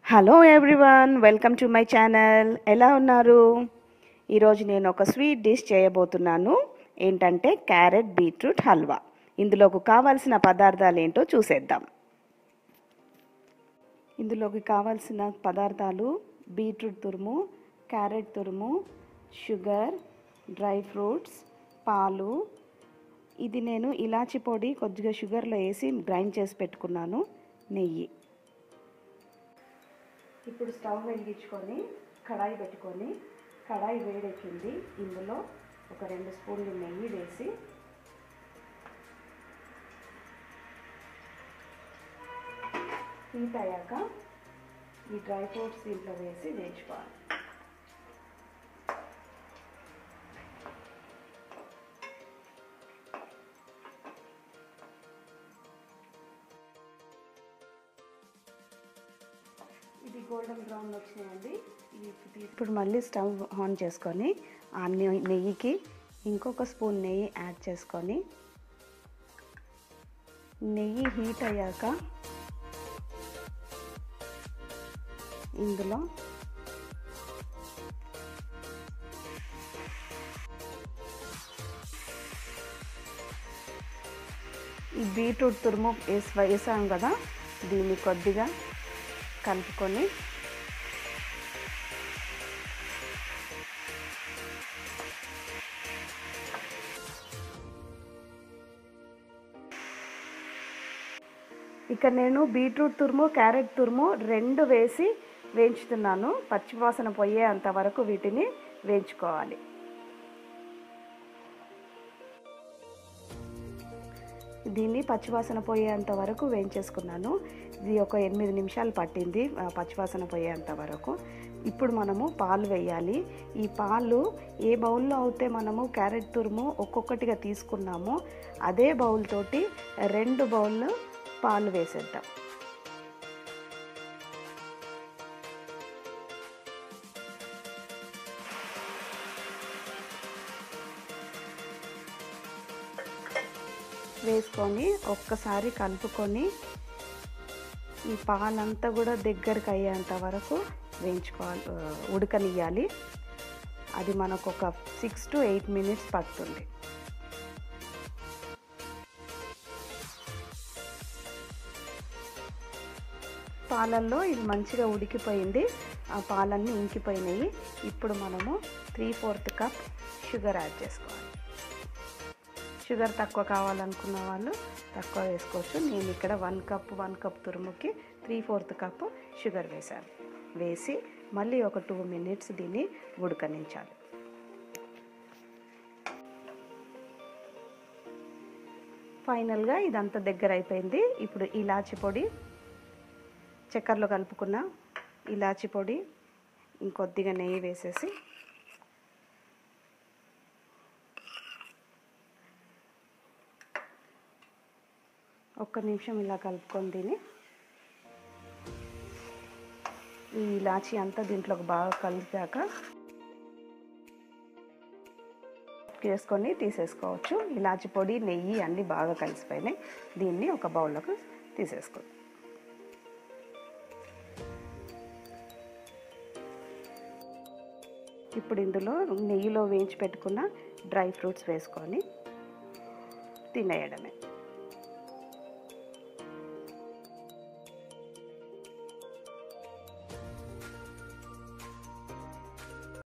hello everyone welcome to my channel ఎలా ఉన్నారు ఈరోజు నేను ఒక స్వీట్ డిష్ చేయబోతున్నాను ఏంటంటే క్యారెట్ బీట్రూట్ హల్వా ఇందులోకి కావాల్సిన పదార్థాలు ఏంటో చూసేద్దాం ఇందులోకి కావాల్సిన పదార్థాలు బీట్రూట్ తురుము క్యారెట్ తురుము షుగర్ డ్రై ఫ్రూట్స్ పాలు ఇది నేను ఇలాచి పొడి కొద్దిగా షుగర్లో వేసి గ్రైండ్ చేసి పెట్టుకున్నాను నెయ్యి ఇప్పుడు స్టవ్ వెలిగించుకొని కడాయి పెట్టుకొని కడాయి వేడెక్కింది ఇందులో ఒక రెండు స్పూన్లు నెయ్యి వేసి హీట్ అయ్యాక ఈ డ్రై ఫ్రూట్స్ దీంట్లో వేసి వేయించుకోవాలి ఇది గోల్డెన్ బ్రౌన్ వచ్చినాయండి ఇది ఇప్పుడు మళ్ళీ స్టవ్ ఆన్ చేసుకొని ఆ నెయ్యి- నెయ్యికి ఇంకొక స్పూన్ నెయ్యి యాడ్ చేసుకొని నెయ్యి హీట్ అయ్యాక ఇందులో ఈ బీట్రూట్ తురుము వేసి వేసాం కదా దీన్ని కొద్దిగా కలుపుకొని ఇక్కడ నేను బీట్రూట్ తురుము క్యారెట్ తురుము రెండు వేసి వేయించుతున్నాను పచ్చివాసన పోయేంత వరకు వీటిని వేయించుకోవాలి దీన్ని పచ్చివాసన పోయేంత వరకు వేయించేసుకున్నాను ఇది ఒక ఎనిమిది నిమిషాలు పట్టింది ఆ, పచ్చివాసన పోయేంత వరకు ఇప్పుడు మనము పాలు వేయాలి ఈ పాలు ఏ బౌల్లో అయితే మనము క్యారెట్ తురుము ఒక్కొక్కటిగా తీసుకున్నామో అదే బౌల్ తోటి రెండు బౌళ్ళు పాలు వేసేద్దాం వేసుకొని ఒక్కసారి కలుపుకొని ఈ పాలంతా కూడా దగ్గరికి అయ్యేంత వరకు వేయించుకోవాలి ఆ, ఉడకనియ్యాలి అది మనకు ఒక సిక్స్ టు ఎయిట్ మినిట్స్ పడుతుంది పాలల్లో ఇది మంచిగా ఉడికిపోయింది ఆ పాలన్నీ ఇంకిపోయినాయి ఇప్పుడు మనము three fourth cup sugar add చేసుకోవాలి షుగర్ తక్కువ కావాలనుకున్న వాళ్ళు తక్కువ వేసుకోవచ్చు నేను ఇక్కడ వన్ కప్ వన్ కప్ తురుముకి త్రీ ఫోర్త్ కప్ షుగర్ వేశాను వేసి మళ్ళీ ఒక టూ మినిట్స్ దీన్ని ఉడకనించాలి ఫైనల్గా ఇదంతా దగ్గర అయిపోయింది ఇప్పుడు ఇలాచి పొడి చక్కెరలో కలుపుకున్న ఇలాచి పొడి ఇంకొద్దిగా నెయ్యి వేసేసి ఒక్క నిమిషం ఇలా కలుపుకొని తిని ఈ ఇలాచి అంతా దీంట్లోకి బాగా కలిపాక చేసుకొని తీసేసుకోవచ్చు ఇలాచి పొడి నెయ్యి అన్నీ బాగా కలిసిపోయినాయి దీన్ని ఒక బౌల్లోకి తీసేసుకోండి ఇప్పుడు ఇందులో నెయ్యిలో వేయించి పెట్టుకున్న డ్రై ఫ్రూట్స్ వేసుకొని తినేయడమే